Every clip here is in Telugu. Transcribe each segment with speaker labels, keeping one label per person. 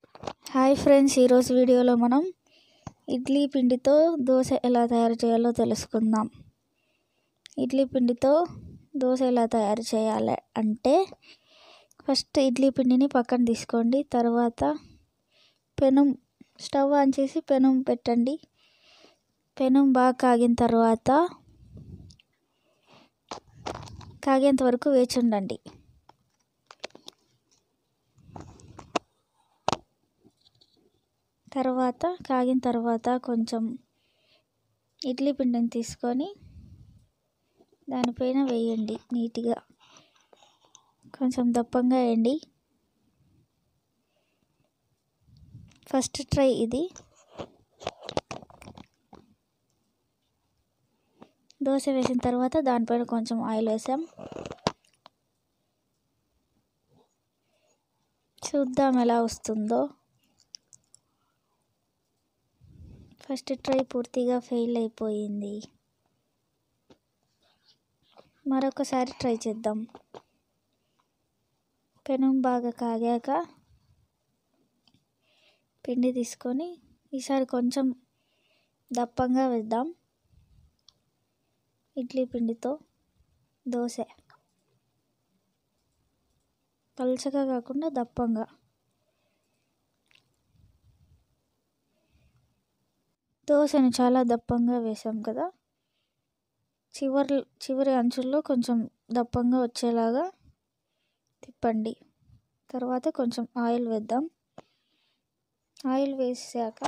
Speaker 1: హాయ్ ఫ్రెండ్స్ ఈరోజు వీడియోలో మనం ఇడ్లీ పిండితో దోశ ఎలా తయారు చేయాలో తెలుసుకుందాం ఇడ్లీ పిండితో దోశ ఎలా తయారు చేయాలి అంటే ఫస్ట్ ఇడ్లీ పిండిని పక్కన తీసుకోండి తర్వాత పెనం స్టవ్ ఆన్ చేసి పెనం పెట్టండి పెనం బాగా కాగిన తర్వాత కాగేంత వరకు వేచి ఉండండి తర్వాత కాగిన తర్వాత కొంచెం ఇడ్లీ పిండిని తీసుకొని దానిపైన వేయండి నీట్గా కొంచెం దప్పంగా వేయండి ఫస్ట్ ట్రై ఇది దోశ వేసిన తర్వాత దానిపైన కొంచెం ఆయిల్ వేసాం చూద్దాం ఎలా వస్తుందో ఫస్ట్ ట్రై పూర్తిగా ఫెయిల్ అయిపోయింది మరొకసారి ట్రై చేద్దాం పెనం బాగా కాగాక పిండి తీసుకొని ఈసారి కొంచెం దప్పంగా వేద్దాం ఇడ్లీ పిండితో దోశ పలుచగా కాకుండా దప్పంగా దోశను చాలా దప్పంగా వేసాం కదా చివరి చివరి అంచుల్లో కొంచెం దప్పంగా వచ్చేలాగా తిప్పండి తర్వాత కొంచెం ఆయిల్ వేద్దాం ఆయిల్ వేసాక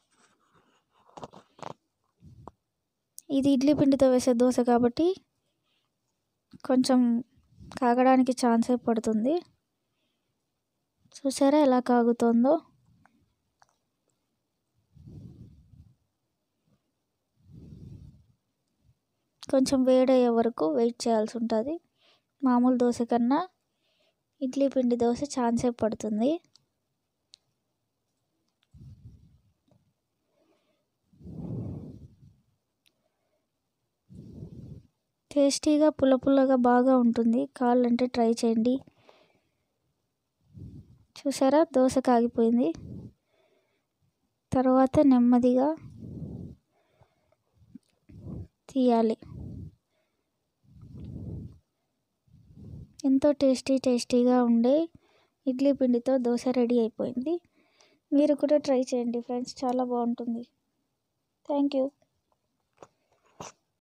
Speaker 1: ఇది ఇడ్లీ పిండితో వేసే దోశ కాబట్టి కొంచెం కాగడానికి ఛాన్సే పడుతుంది చూసారా ఎలా కాగుతుందో కొంచెం వేడయ్యే వరకు వెయిట్ చేయాల్సి ఉంటుంది మామూలు దోశ కన్నా ఇడ్లీ పిండి దోశ ఛాన్సేపు పడుతుంది టేస్టీగా పుల్ల పుల్లగా బాగా ఉంటుంది కావాలంటే ట్రై చేయండి చూసారా దోశ కాగిపోయింది తర్వాత నెమ్మదిగా తీయాలి ఎంతో టేస్టీ టేస్టీగా ఉండే ఇడ్లీ పిండితో దోశ రెడీ అయిపోయింది మీరు కూడా ట్రై చేయండి ఫ్రెండ్స్ చాలా బాగుంటుంది థ్యాంక్ యూ